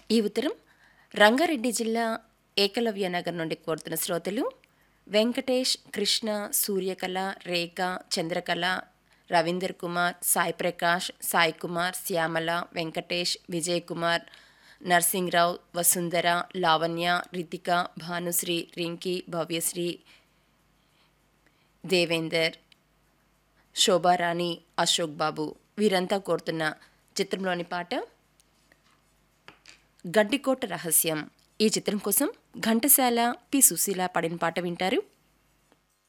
ఈ ఉత్తరం రంగారెడ్డి జిల్లా ఏకలవ్య నగర్ నుండి కోరుతున్న శ్రోతలు వెంకటేష్ కృష్ణ సూర్యకళ రేఖ చంద్రకళ రవీందర్ కుమార్ సాయి ప్రకాష్ సాయి కుమార్ శ్యామల వెంకటేష్ విజయ్ కుమార్ నర్సింగ్రావు వసుంధర లావణ్య రితిక భానుశ్రీ రింకీ భవ్యశ్రీ దేవేందర్ శోభారాణి అశోక్ బాబు వీరంతా కోరుతున్న చిత్రంలోని పాట గడ్డికోట రహస్యం ఈ చిత్రం కోసం ఘంటసాల పి సుశీల పాడిన పాట వింటారు